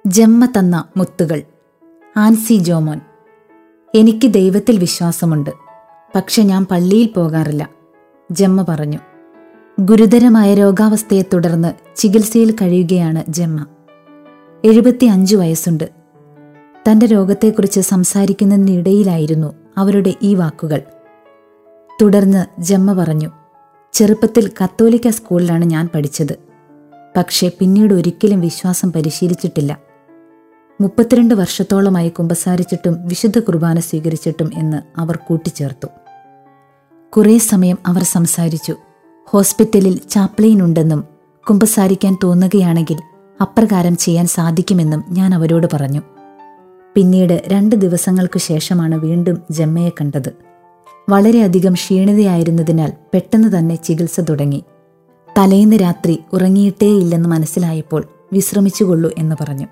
ജമ്മ തന്ന മുത്തുകൾ ആൻസി ജോമോൻ എനിക്ക് ദൈവത്തിൽ വിശ്വാസമുണ്ട് പക്ഷെ ഞാൻ പള്ളിയിൽ പോകാറില്ല ജമ്മ പറഞ്ഞു ഗുരുതരമായ രോഗാവസ്ഥയെ തുടർന്ന് ചികിത്സയിൽ കഴിയുകയാണ് ജമ്മ എഴുപത്തി അഞ്ച് വയസ്സുണ്ട് തന്റെ രോഗത്തെക്കുറിച്ച് സംസാരിക്കുന്നതിനിടയിലായിരുന്നു അവരുടെ ഈ വാക്കുകൾ തുടർന്ന് ജമ്മ പറഞ്ഞു ചെറുപ്പത്തിൽ കത്തോലിക്ക സ്കൂളിലാണ് ഞാൻ പഠിച്ചത് പക്ഷേ പിന്നീട് ഒരിക്കലും വിശ്വാസം പരിശീലിച്ചിട്ടില്ല മുപ്പത്തിരണ്ട് വർഷത്തോളമായി കുമ്പസാരിച്ചിട്ടും വിശുദ്ധ കുർബാന സ്വീകരിച്ചിട്ടും എന്ന് അവർ കൂട്ടിച്ചേർത്തു കുറേ സമയം അവർ സംസാരിച്ചു ഹോസ്പിറ്റലിൽ ചാപ്ലെയിൻ ഉണ്ടെന്നും കുമ്പസാരിക്കാൻ തോന്നുകയാണെങ്കിൽ അപ്രകാരം ചെയ്യാൻ സാധിക്കുമെന്നും ഞാൻ അവരോട് പറഞ്ഞു പിന്നീട് രണ്ട് ദിവസങ്ങൾക്കു ശേഷമാണ് വീണ്ടും ജമ്മയെ കണ്ടത് വളരെയധികം ക്ഷീണിതയായിരുന്നതിനാൽ പെട്ടെന്ന് തന്നെ ചികിത്സ തുടങ്ങി തലേന്ന് രാത്രി ഉറങ്ങിയിട്ടേയില്ലെന്ന് മനസ്സിലായപ്പോൾ വിശ്രമിച്ചുകൊള്ളൂ എന്ന് പറഞ്ഞു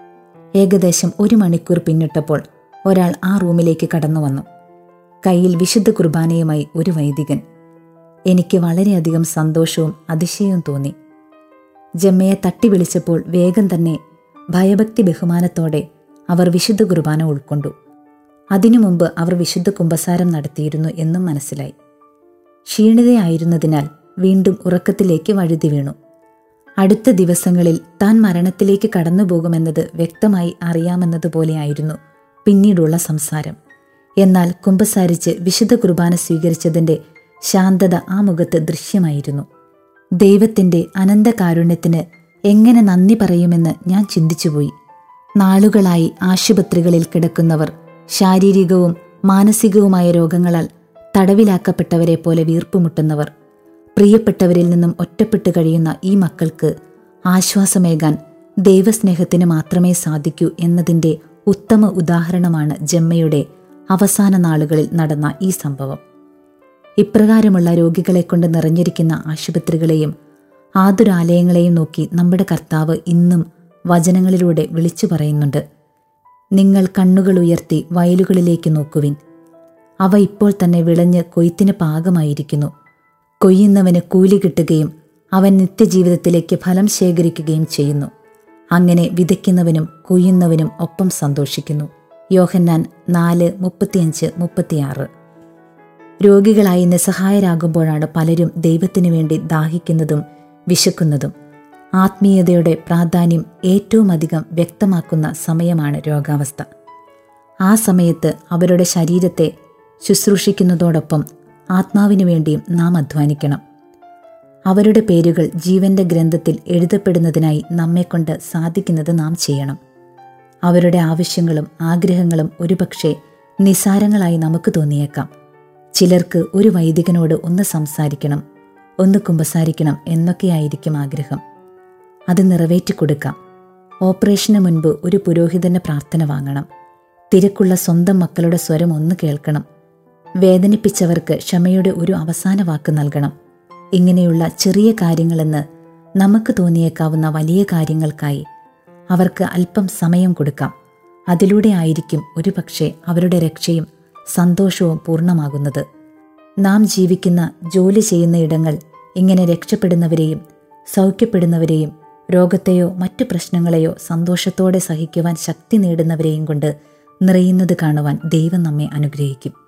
ഏകദേശം ഒരു മണിക്കൂർ പിന്നിട്ടപ്പോൾ ഒരാൾ ആ റൂമിലേക്ക് കടന്നു വന്നു കയ്യിൽ വിശുദ്ധ കുർബാനയുമായി ഒരു വൈദികൻ എനിക്ക് വളരെയധികം സന്തോഷവും അതിശയവും തോന്നി ജമ്മയെ തട്ടി വിളിച്ചപ്പോൾ വേഗം തന്നെ ഭയഭക്തി ബഹുമാനത്തോടെ അവർ വിശുദ്ധ കുർബാന ഉൾക്കൊണ്ടു അതിനു മുമ്പ് അവർ വിശുദ്ധ കുമ്പസാരം നടത്തിയിരുന്നു എന്നും മനസ്സിലായി ക്ഷീണിതയായിരുന്നതിനാൽ വീണ്ടും ഉറക്കത്തിലേക്ക് വഴുതി വീണു അടുത്ത ദിവസങ്ങളിൽ താൻ മരണത്തിലേക്ക് കടന്നുപോകുമെന്നത് വ്യക്തമായി അറിയാമെന്നതുപോലെയായിരുന്നു പിന്നീടുള്ള സംസാരം എന്നാൽ കുമ്പസാരിച്ച് വിശുദ്ധ കുർബാന സ്വീകരിച്ചതിൻ്റെ ശാന്തത ആ മുഖത്ത് ദൃശ്യമായിരുന്നു ദൈവത്തിൻ്റെ അനന്തകാരുണ്യത്തിന് എങ്ങനെ നന്ദി പറയുമെന്ന് ഞാൻ ചിന്തിച്ചുപോയി നാളുകളായി ആശുപത്രികളിൽ കിടക്കുന്നവർ ശാരീരികവും മാനസികവുമായ രോഗങ്ങളാൽ തടവിലാക്കപ്പെട്ടവരെ പോലെ വീർപ്പുമുട്ടുന്നവർ പ്രിയപ്പെട്ടവരിൽ നിന്നും ഒറ്റപ്പെട്ടു കഴിയുന്ന ഈ മക്കൾക്ക് ആശ്വാസമേകാൻ ദൈവസ്നേഹത്തിന് മാത്രമേ സാധിക്കൂ എന്നതിൻ്റെ ഉത്തമ ഉദാഹരണമാണ് ജമ്മയുടെ അവസാന നാളുകളിൽ നടന്ന ഈ സംഭവം ഇപ്രകാരമുള്ള രോഗികളെ കൊണ്ട് നിറഞ്ഞിരിക്കുന്ന ആശുപത്രികളെയും ആതുരാലയങ്ങളെയും നോക്കി നമ്മുടെ കർത്താവ് ഇന്നും വചനങ്ങളിലൂടെ വിളിച്ചു പറയുന്നുണ്ട് നിങ്ങൾ കണ്ണുകൾ ഉയർത്തി വയലുകളിലേക്ക് നോക്കുവിൻ അവ ഇപ്പോൾ തന്നെ വിളഞ്ഞ് കൊയ്ത്തിന് പാകമായിരിക്കുന്നു കൊയ്യുന്നവന് കൂലി കിട്ടുകയും അവൻ നിത്യജീവിതത്തിലേക്ക് ഫലം ശേഖരിക്കുകയും ചെയ്യുന്നു അങ്ങനെ വിതയ്ക്കുന്നവനും കൊയ്യുന്നവനും ഒപ്പം സന്തോഷിക്കുന്നു യോഹന്നാൻ നാല് മുപ്പത്തിയഞ്ച് മുപ്പത്തിയാറ് രോഗികളായി നിസ്സഹായരാകുമ്പോഴാണ് പലരും ദൈവത്തിനു വേണ്ടി ദാഹിക്കുന്നതും വിശക്കുന്നതും ആത്മീയതയുടെ പ്രാധാന്യം ഏറ്റവും അധികം വ്യക്തമാക്കുന്ന സമയമാണ് രോഗാവസ്ഥ ആ സമയത്ത് അവരുടെ ശരീരത്തെ ശുശ്രൂഷിക്കുന്നതോടൊപ്പം ആത്മാവിനു വേണ്ടിയും നാം അധ്വാനിക്കണം അവരുടെ പേരുകൾ ജീവന്റെ ഗ്രന്ഥത്തിൽ എഴുതപ്പെടുന്നതിനായി നമ്മെക്കൊണ്ട് സാധിക്കുന്നത് നാം ചെയ്യണം അവരുടെ ആവശ്യങ്ങളും ആഗ്രഹങ്ങളും ഒരുപക്ഷെ നിസാരങ്ങളായി നമുക്ക് തോന്നിയേക്കാം ചിലർക്ക് ഒരു വൈദികനോട് ഒന്ന് സംസാരിക്കണം ഒന്ന് കുമ്പസാരിക്കണം എന്നൊക്കെയായിരിക്കും ആഗ്രഹം അത് നിറവേറ്റിക്കൊടുക്കാം ഓപ്പറേഷന് മുൻപ് ഒരു പുരോഹിതന്റെ പ്രാർത്ഥന വാങ്ങണം തിരക്കുള്ള സ്വന്തം മക്കളുടെ സ്വരം ഒന്ന് കേൾക്കണം വേദനിപ്പിച്ചവർക്ക് ക്ഷമയുടെ ഒരു അവസാന വാക്ക് നൽകണം ഇങ്ങനെയുള്ള ചെറിയ കാര്യങ്ങളെന്ന് നമുക്ക് തോന്നിയേക്കാവുന്ന വലിയ കാര്യങ്ങൾക്കായി അവർക്ക് അല്പം സമയം കൊടുക്കാം അതിലൂടെ ആയിരിക്കും ഒരുപക്ഷെ അവരുടെ രക്ഷയും സന്തോഷവും പൂർണ്ണമാകുന്നത് നാം ജീവിക്കുന്ന ജോലി ചെയ്യുന്ന ഇടങ്ങൾ ഇങ്ങനെ രക്ഷപ്പെടുന്നവരെയും സൗഖ്യപ്പെടുന്നവരെയും രോഗത്തെയോ മറ്റു പ്രശ്നങ്ങളെയോ സന്തോഷത്തോടെ സഹിക്കുവാൻ ശക്തി നേടുന്നവരെയും കൊണ്ട് നിറയുന്നത് കാണുവാൻ ദൈവം നമ്മെ അനുഗ്രഹിക്കും